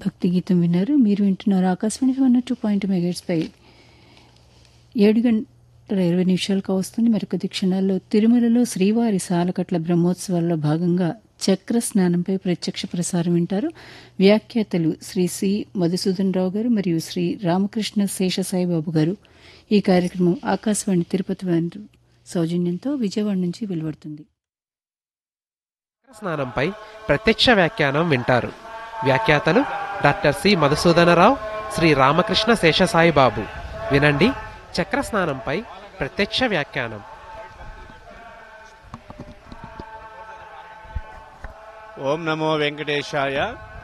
భక్తి గీతం విన్నారు మీరు వింటున్నారు ఆకాశవాణి వన్ టూ పాయింట్ మెగాట్స్ పై ఏడు గంటల ఇరవై నిమిషాలకు వస్తుంది మరికొద్ది క్షణాల్లో తిరుమలలో శ్రీవారి సాలకట్ల బ్రహ్మోత్సవాల్లో భాగంగా చక్ర స్నానంపై ప్రత్యక్ష ప్రసారం వింటారు వ్యాఖ్యాతలు శ్రీ సి మధుసూదన్ రావు గారు మరియు శ్రీ రామకృష్ణ శేషసాయిబాబు గారు ఈ కార్యక్రమం ఆకాశవాణి తిరుపతి వారి సౌజన్యంతో విజయవాడ నుంచి వెలువడుతుంది స్నానంపై ప్రత్యక్ష వ్యాఖ్యానం వింటారు వ్యాఖ్యాతలు డాక్టర్ సి మధుసూదనరావు శ్రీ రామకృష్ణ శేషసాయి బాబు వినండి చక్ర స్నానంపై ప్రత్యక్ష వ్యాఖ్యానం ఓం నమో వెంకటేశాయ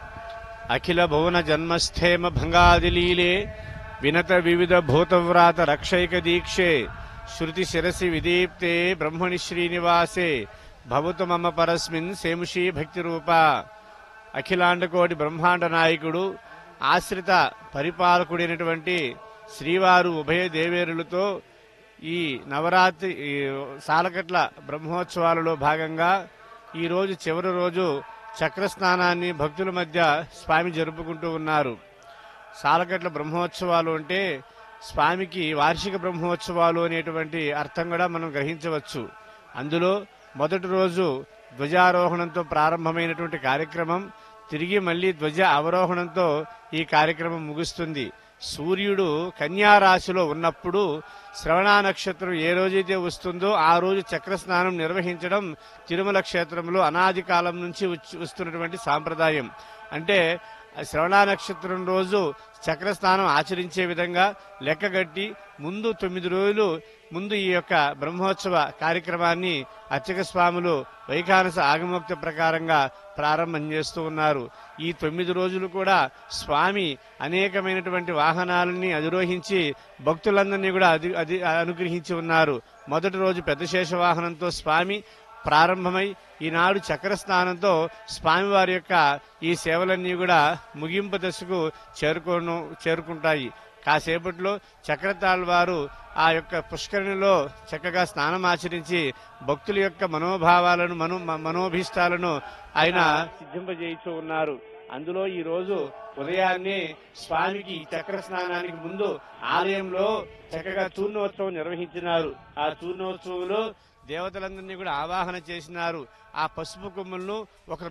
అఖిల భువన జన్మస్థేమ భంగాదిలీలే వినత వివిధ భూతవ్రాత రక్షైక దీక్షే శృతి శిరసి విదీప్తే బ్రహ్మణి శ్రీనివాసే భవతు మమ పరస్మిన్ సేముషీ భక్తి రూప అఖిలాండకోటి బ్రహ్మాండ నాయకుడు ఆశ్రిత పరిపాలకుడైనటువంటి శ్రీవారు ఉభయ దేవేరులతో ఈ నవరాత్రి ఈ సాలకట్ల బ్రహ్మోత్సవాలలో భాగంగా ఈ రోజు చివరి రోజు చక్ర స్నానాన్ని భక్తుల మధ్య స్వామి జరుపుకుంటూ ఉన్నారు సాలకట్ల బ్రహ్మోత్సవాలు అంటే స్వామికి వార్షిక బ్రహ్మోత్సవాలు అనేటువంటి అర్థం కూడా మనం గ్రహించవచ్చు అందులో మొదటి రోజు ధ్వజారోహణంతో ప్రారంభమైనటువంటి కార్యక్రమం తిరిగి మళ్ళీ ధ్వజ అవరోహణంతో ఈ కార్యక్రమం ముగుస్తుంది సూర్యుడు కన్యా రాశిలో ఉన్నప్పుడు శ్రవణ నక్షత్రం ఏ రోజైతే వస్తుందో ఆ రోజు చక్ర స్నానం నిర్వహించడం తిరుమల క్షేత్రంలో అనాది కాలం నుంచి వచ్చి- వస్తున్నటువంటి సాంప్రదాయం అంటే ఆ శ్రవణ నక్షత్రం రోజు చక్ర స్నానం ఆచరించే విధంగా లెక్కగట్టి ముందు తొమ్మిది రోజులు ముందు ఈ యొక్క బ్రహ్మోత్సవ కార్యక్రమాన్ని అర్చక స్వాములు వైఖానస ఆగమోక్త ప్రకారంగా ప్రారంభం చేస్తూ ఉన్నారు ఈ తొమ్మిది రోజులు కూడా స్వామి అనేకమైనటువంటి వాహనాలని అధిరోహించి భక్తులందరినీ కూడా అధి అధి అనుగ్రహించి ఉన్నారు మొదటి రోజు పెద్ద శేష వాహనంతో స్వామి ప్రారంభమై ఈనాడు చక్ర స్నానంతో స్వామివారి యొక్క ఈ సేవలన్నీ కూడా ముగింపు దశకు చేరుకోను చేరుకుంటాయి కాసేపట్లో చక్రతాళ్ వారు ఆ యొక్క పుష్కరిణిలో చక్కగా స్నానం ఆచరించి భక్తుల యొక్క మనోభావాలను మనో మ- మనోభీష్టాలను ఆయన సిద్ధింపజేయిస్తూ ఉన్నారు అందులో ఈ రోజు ఉదయాన్నే స్వామికి ఈ చక్ర స్నానానికి ముందు ఆలయంలో చక్కగా చూర్ణోత్సవం నిర్వహించినారు ఆ చూర్ణోత్సవంలో దేవతలందరినీ కూడా ఆవాహన చేసినారు ఆ పసుపు కొమ్ములను ఒక